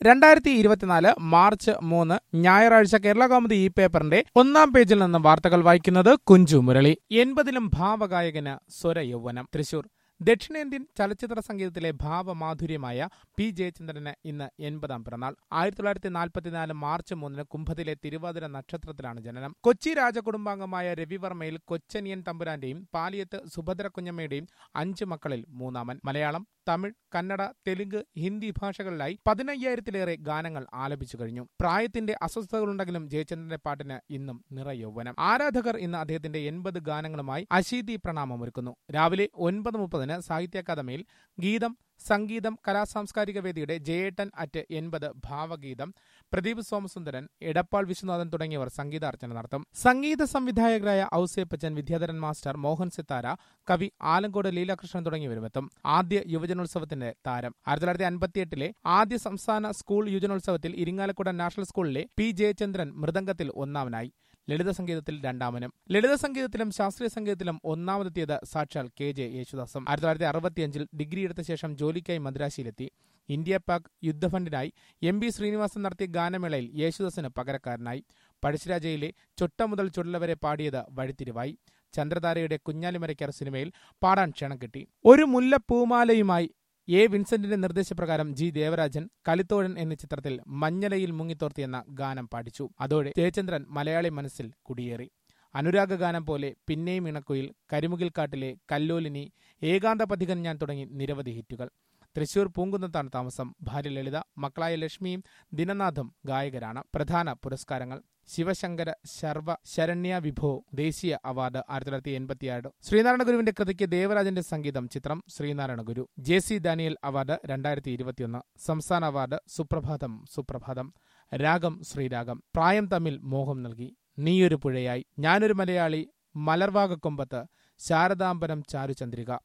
രണ്ടായിരത്തി ഇരുപത്തിനാല് മാർച്ച് മൂന്ന് ഞായറാഴ്ച കേരള കൗമുദി ഈ പേപ്പറിന്റെ ഒന്നാം പേജിൽ നിന്ന് വാർത്തകൾ വായിക്കുന്നത് കുഞ്ചു മുരളി എൺപതിലും ഭാവഗായകന് സ്വര യൗവനം തൃശൂർ ദക്ഷിണേന്ത്യൻ ചലച്ചിത്ര സംഗീതത്തിലെ ഭാവമാധുര്യമായ പി ജയചന്ദ്രന് ഇന്ന് എൺപതാം പിറന്നാൾ ആയിരത്തി തൊള്ളായിരത്തി നാൽപ്പത്തിനാല് മാർച്ച് മൂന്നിന് കുംഭത്തിലെ തിരുവാതിര നക്ഷത്രത്തിലാണ് ജനനം കൊച്ചി രാജകുടുംബാംഗമായ രവിവർമ്മയിൽ കൊച്ചനിയൻ തമ്പുരാന്റെയും പാലിയത്ത് സുഭദ്ര കുഞ്ഞമ്മയുടെയും അഞ്ച് മക്കളിൽ മൂന്നാമൻ മലയാളം തമിഴ് കന്നഡ തെലുങ്ക് ഹിന്ദി ഭാഷകളിലായി പതിനയ്യായിരത്തിലേറെ ഗാനങ്ങൾ ആലപിച്ചു കഴിഞ്ഞു പ്രായത്തിന്റെ അസ്വസ്ഥതകളുണ്ടെങ്കിലും ജയചന്ദ്രന്റെ പാട്ടിന് ഇന്നും നിറയൗവനം ആരാധകർ ഇന്ന് അദ്ദേഹത്തിന്റെ എൺപത് ഗാനങ്ങളുമായി അശീതി പ്രണാമമൊരുക്കുന്നു രാവിലെ ഒൻപത് മുപ്പതിന് സാഹിത്യ അക്കാദമിയിൽ ഗീതം സംഗീതം കലാസാംസ്കാരിക വേദിയുടെ ജയേട്ടൻ അറ്റ് എൺപത് ഭാവഗീതം പ്രദീപ് സോമസുന്ദരൻ എടപ്പാൾ വിശ്വനാഥൻ തുടങ്ങിയവർ സംഗീതാർച്ചന നടത്തും സംഗീത സംവിധായകരായ ഔസേപ്പച്ചൻ വിദ്യാധരൻ മാസ്റ്റർ മോഹൻ സിത്താര കവി ആലങ്കോട് ലീലാകൃഷ്ണൻ തുടങ്ങിയവരുമെത്തും ആദ്യ യുവജനോത്സവത്തിന്റെ താരം ആയിരത്തി തൊള്ളായിരത്തി അൻപത്തിയെട്ടിലെ ആദ്യ സംസ്ഥാന സ്കൂൾ യുവജനോത്സവത്തിൽ ഇരിങ്ങാലക്കുട നാഷണൽ സ്കൂളിലെ പി ജയചന്ദ്രൻ മൃദംഗത്തിൽ ഒന്നാമനായി ലളിത സംഗീതത്തിൽ രണ്ടാമനും ലളിത സംഗീതത്തിലും ശാസ്ത്രീയ സംഗീതത്തിലും ഒന്നാമതെത്തിയത് സാക്ഷാൽ കെ ജെ യേശുദാസും ആയിരത്തി തൊള്ളായിരത്തി അറുപത്തിയഞ്ചിൽ ഡിഗ്രി എടുത്ത ശേഷം ജോലിക്കായി മദ്രാശിയിലെത്തി ഇന്ത്യ പാക് യുദ്ധഫണ്ടിനായി എം ബി ശ്രീനിവാസൻ നടത്തിയ ഗാനമേളയിൽ യേശുദാസിന് പകരക്കാരനായി പഴശ്ശിരാജയിലെ ചൊട്ട മുതൽ ചുടല വരെ പാടിയത് വഴിത്തിരിവായി ചന്ദ്രതാരയുടെ കുഞ്ഞാലിമരയ്ക്കർ സിനിമയിൽ പാടാൻ ക്ഷണം കിട്ടി ഒരു മുല്ലപ്പൂമാലയുമായി എ വിൻസെന്റിന്റെ നിർദ്ദേശപ്രകാരം ജി ദേവരാജൻ കലിത്തോഴൻ എന്ന ചിത്രത്തിൽ മഞ്ഞലയിൽ മുങ്ങിത്തോർത്തിയെന്ന ഗാനം പാടിച്ചു അതോടെ ജയചന്ദ്രൻ മലയാളി മനസ്സിൽ കുടിയേറി അനുരാഗ ഗാനം പോലെ പിന്നെയും ഇണക്കുയിൽ കരിമുകിൽ കാട്ടിലെ കല്ലോലിനി ഏകാന്ത പഥികൻ ഞാൻ തുടങ്ങി നിരവധി ഹിറ്റുകൾ തൃശൂർ പൂങ്കുന്നത്താണ് താമസം ഭാര്യ ലളിത മക്കളായ ലക്ഷ്മിയും ദിനനാഥും ഗായകരാണ് പ്രധാന പുരസ്കാരങ്ങൾ ശിവശങ്കര ശർവ ശരണ്യ വിഭോ ദേശീയ അവാർഡ് ആയിരത്തി തൊള്ളായിരത്തി എൺപത്തിയാറ് ശ്രീനാരായണ ഗുരുവിന്റെ കൃതിക്ക് ദേവരാജന്റെ സംഗീതം ചിത്രം Sreenarayana Guru J C Daniel award രണ്ടായിരത്തി ഇരുപത്തിയൊന്ന് സംസ്ഥാന അവാർഡ് സുപ്രഭാതം സുപ്രഭാതം രാഗം ശ്രീരാഗം പ്രായം തമ്മിൽ മോഹം നൽകി നീയൊരു പുഴയായി ഞാനൊരു മലയാളി മലർവാകക്കൊമ്പത്ത് ശാരദാംബരം ചാരുചന്ദ്രിക